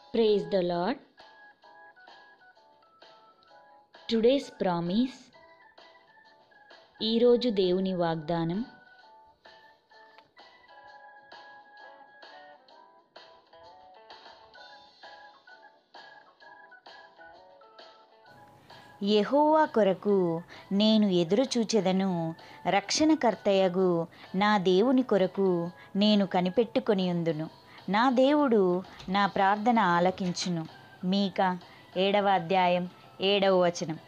praise the lord today's promise ఈరోజు దేవుని వాగ్దానం యెహోవా కొరకు నేను ఎదురు చూచెదను రక్షణకర్తయగు నా దేవుని కొరకు నేను కనిపెట్టుకొని ఉందును నా దేవుడు నా ప్రార్థన ఆలకించును మీక ఏడవ అధ్యాయం ఏడవ వచనం